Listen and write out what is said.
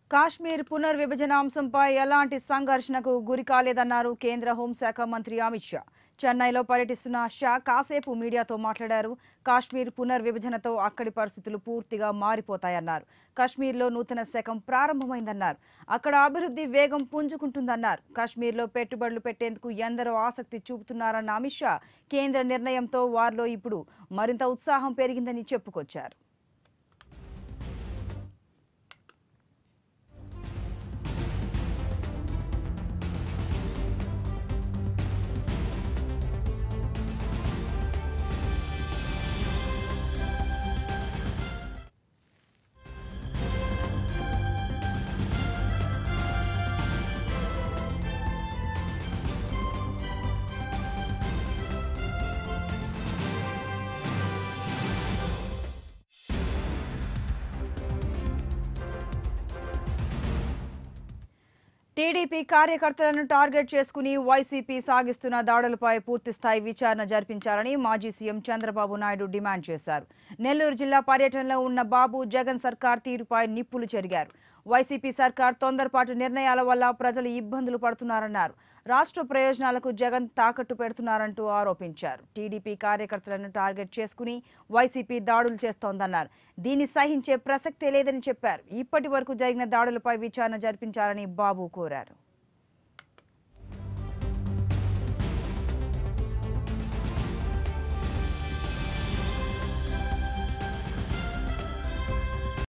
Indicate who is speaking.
Speaker 1: కాశ్మీర్ పునర్విభజన అంశంపై ఎలాంటి సంఘర్షణకు గురి కాలేదన్నారు కేంద్ర హోంశాఖ మంత్రి అమిత్ షా చెన్నైలో పర్యటిస్తున్న షా కాసేపు మీడియాతో మాట్లాడారు కాశ్మీర్ పునర్విభజనతో అక్కడి పరిస్థితులు పూర్తిగా మారిపోతాయన్నారు కాశ్మీర్లో నూతన శకం ప్రారంభమైందన్నారు అక్కడ అభివృద్ధి వేగం పుంజుకుంటుందన్నారు కాశ్మీర్లో పెట్టుబడులు పెట్టేందుకు ఎందరో ఆసక్తి చూపుతున్నారన్న అమిత్ షా కేంద్ర నిర్ణయంతో వారిలో ఇప్పుడు మరింత ఉత్సాహం పెరిగిందని చెప్పుకొచ్చారు టీడీపీ కార్యకర్తలను టార్గెట్ చేసుకుని వైసీపీ సాగిస్తున్న దాడులపై పూర్తిస్థాయి విచారణ జరిపించాలని మాజీ సీఎం చంద్రబాబు నాయుడు డిమాండ్ చేశారు నెల్లూరు జిల్లా పర్యటనలో ఉన్న బాబు జగన్ సర్కార్ తీరుపై నిప్పులు చెరిగారు వైసీపీ సర్కార్ తొందరపాటు నిర్ణయాల వల్ల ప్రజలు ఇబ్బందులు పడుతున్నారన్నారు రాష్ట్ర ప్రయోజనాలకు జగన్ తాకట్టు పెడుతున్నారంటూ ఆరోపించారు టీడీపీ కార్యకర్తలను టార్గెట్ చేసుకుని వైసీపీ దాడులు చేస్తోందన్నారు దీన్ని సహించే ప్రసక్తే లేదని చెప్పారు ఇప్పటి వరకు జరిగిన దాడులపై విచారణ జరిపించాలని బాబు కోరారు